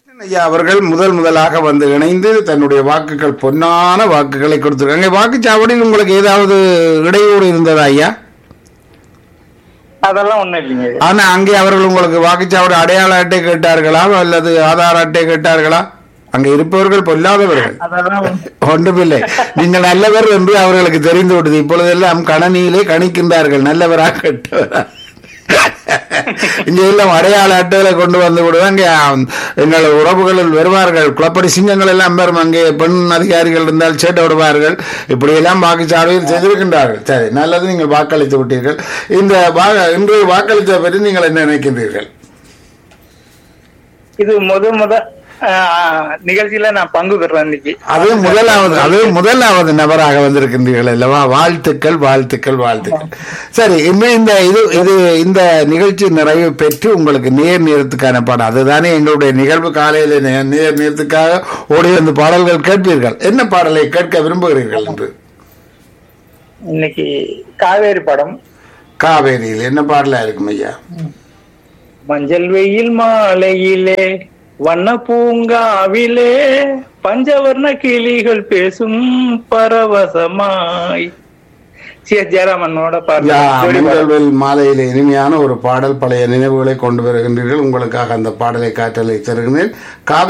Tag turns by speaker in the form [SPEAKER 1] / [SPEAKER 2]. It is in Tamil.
[SPEAKER 1] ஐயா அவர்கள் முதல் முதலாக வந்து இணைந்து தன்னுடைய வாக்குகள் பொன்னான வாக்குகளை கொடுத்திருக்காங்க வாக்குச்சாவடியில் உங்களுக்கு ஏதாவது இடையூறு இருந்ததா ஐயா
[SPEAKER 2] அதெல்லாம் ஒண்ணும் இல்லைங்க ஐயா.
[SPEAKER 1] ஆனா அங்கே அவர்கள் உங்களுக்கு வாக்குச்சாவடி அடையாள அட்டை கேட்டார்களா அல்லது ஆதார் அட்டை கேட்டார்களா அங்க இருப்பவர்கள் பொல்லாதவர்கள்
[SPEAKER 2] அதெல்லாம் ஒண்ணும்
[SPEAKER 1] ஒன்றுமில்லை நீங்கள் நல்லவர் என்று அவர்களுக்கு தெரிந்து விட்டது இப்பொழுதெல்லாம் கணனியிலே கணிக்கின்றார்கள் நல்லவரா கெட்டவரா இங்க எல்லாம் அடையாள அட்டையில கொண்டு வந்து விடுவாங்க ஆம், எங்கள் உறவுகளில் வருவார்கள் குளப்படி சிங்கங்கள் எல்லாம் வரும் அங்கே பெண் அதிகாரிகள் இருந்தால் சேட்டை விடுவார்கள் இப்படி எல்லாம் வாக்குச்சாவடியில் செய்திருக்கின்றார்கள் சரி நல்லது நீங்கள் வாக்களித்து விட்டீர்கள் இந்த வா- இன்று வாக்களித்த பற்றி நீங்கள் என்ன நினைக்கின்றீர்கள்
[SPEAKER 2] இது முத முத ஆஹ், நிகழ்ச்சியில நான் பங்கு பெறேன் இன்னைக்கு
[SPEAKER 1] அது முதலாவது அது முதலாவது நபராக வந்திருக்கின்றீர்கள் அல்லவா வாழ்த்துக்கள் வாழ்த்துக்கள் வாழ்த்துக்கள் சரி இன்னும் இந்த இது இது இந்த நிகழ்ச்சி நிறைவு பெற்று உங்களுக்கு நேர் நேரத்துக்கான பாடம் அதுதானே எங்களுடைய நிகழ்வு காலையில நே- நேர் நேரத்துக்காக ஓடி வந்து பாடல்கள் கேட்பீர்கள் என்ன பாடலை கேட்க விரும்புகிறீர்கள் என்று
[SPEAKER 2] இன்னைக்கு காவேரி படம்
[SPEAKER 1] காவேரியில் என்ன பாடலா இருக்கும் ஐயா
[SPEAKER 2] மஞ்சள் வெயில் மாலையிலே வண்ண பூங்காவிலே பஞ்சவர்ண கிளிகள் பேசும் பரவசமாய் சி எஸ் ஜெயராமனோட பாடல்
[SPEAKER 1] யா,
[SPEAKER 2] ஜோடி பாடல்.
[SPEAKER 1] மஞ்சள்வெள் மாலையில் இனிமையான ஒரு பாடல் பழைய நினைவுகளை கொண்டு வருகின்றீர்கள் உங்களுக்காக அந்த பாடலை காற்றலை தருகிறேன் காவிரி